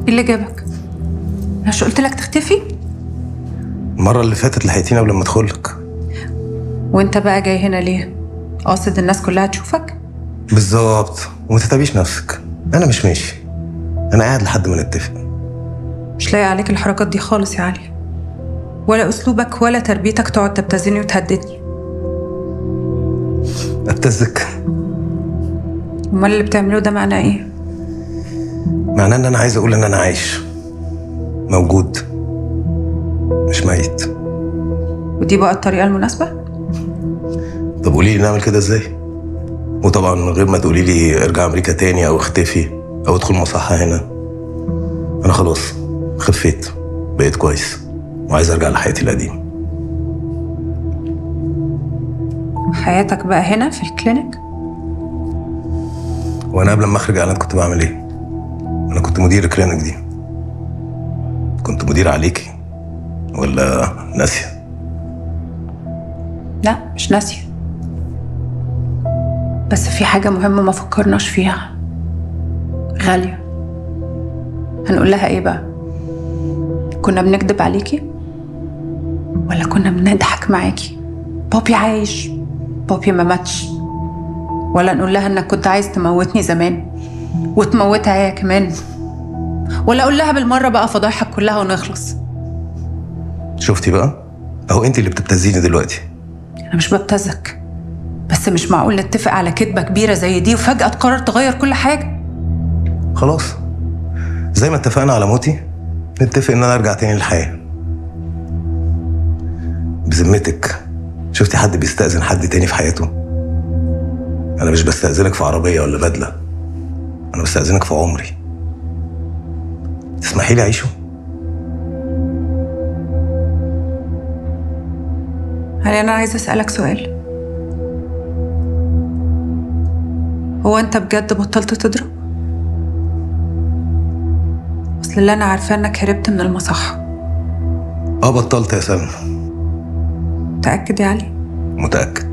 ايه اللي جابك انا مش قلت لك تختفي المره اللي فاتت لحقتيني قبل ما ادخلك وانت بقى جاي هنا ليه قاصد الناس كلها تشوفك بالظبط وما تتعبيش نفسك انا مش ماشي انا قاعد لحد ما نتفق مش لاقي عليك الحركات دي خالص يا علي ولا اسلوبك ولا تربيتك تقعد تبتزني وتهددني ابتزك امال اللي بتعمله ده معناه ايه معناه ان انا عايز اقول ان انا عايش موجود مش ميت ودي بقى الطريقه المناسبه طب قولي لي نعمل كده ازاي وطبعا من غير ما تقولي لي ارجع امريكا تاني او اختفي او ادخل مصحه هنا انا خلاص خفيت بقيت كويس وعايز ارجع لحياتي القديمه حياتك بقى هنا في الكلينيك وانا قبل ما اخرج اعلان كنت بعمل ايه انا كنت مدير الكلينيك دي كنت مدير عليكي ولا ناسيه لا مش ناسيه بس في حاجه مهمه ما فكرناش فيها غاليه هنقول لها ايه بقى كنا بنكذب عليكي ولا كنا بنضحك معاكي بابي عايش بابي ما ماتش ولا نقول لها انك كنت عايز تموتني زمان وتموتها هي كمان ولا اقول لها بالمره بقى فضايحك كلها ونخلص شفتي بقى اهو انت اللي بتبتزيني دلوقتي انا مش ببتزك بس مش معقول نتفق على كدبه كبيره زي دي وفجاه تقرر تغير كل حاجه خلاص زي ما اتفقنا على موتي نتفق ان انا ارجع تاني للحياه بذمتك شفتي حد بيستأذن حد تاني في حياته انا مش بستأذنك في عربيه ولا بدله انا بستأذنك في عمري تسمحي لي اعيشه هل انا عايزه اسالك سؤال هو انت بجد بطلت تضرب اصل اللي انا عارفاه انك هربت من المصحه اه بطلت يا سلمى متاكد يا علي متأكد